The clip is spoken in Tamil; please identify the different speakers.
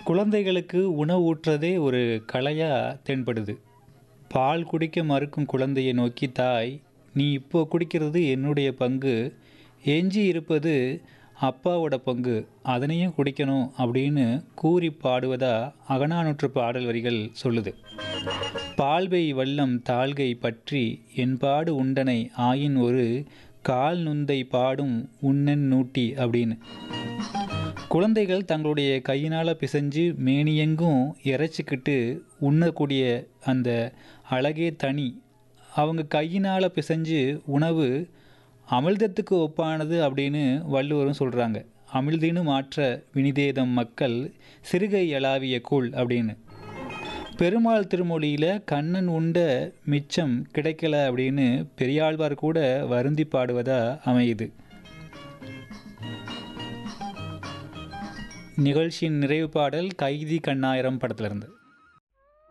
Speaker 1: குழந்தைகளுக்கு உணவு ஊட்டுறதே ஒரு கலையா தென்படுது பால் குடிக்க மறுக்கும் குழந்தையை நோக்கி தாய் நீ இப்போ குடிக்கிறது என்னுடைய பங்கு எஞ்சி இருப்பது அப்பாவோட பங்கு அதனையும் குடிக்கணும் அப்படின்னு கூறி பாடுவதா அகனானூற்று பாடல் வரிகள் சொல்லுது பால்வை வல்லம் தாள்கை பற்றி என்பாடு உண்டனை ஆயின் ஒரு கால் நுந்தை பாடும் உண்ணன் நூட்டி அப்படின்னு குழந்தைகள் தங்களுடைய கையினால் பிசைஞ்சு மேனியெங்கும் இறைச்சிக்கிட்டு உண்ணக்கூடிய அந்த அழகே தனி அவங்க கையினால் பிசைஞ்சு உணவு அமிழ்தத்துக்கு ஒப்பானது அப்படின்னு வள்ளுவரும் சொல்கிறாங்க அமிழ்தினு மாற்ற வினிதேதம் மக்கள் சிறுகை எலாவிய கூழ் அப்படின்னு பெருமாள் திருமொழியில் கண்ணன் உண்ட மிச்சம் கிடைக்கல அப்படின்னு பெரியாழ்வார் கூட வருந்தி பாடுவதா அமையுது நிகழ்ச்சியின் நிறைவு பாடல் கைதி கண்ணாயிரம் படத்திலிருந்து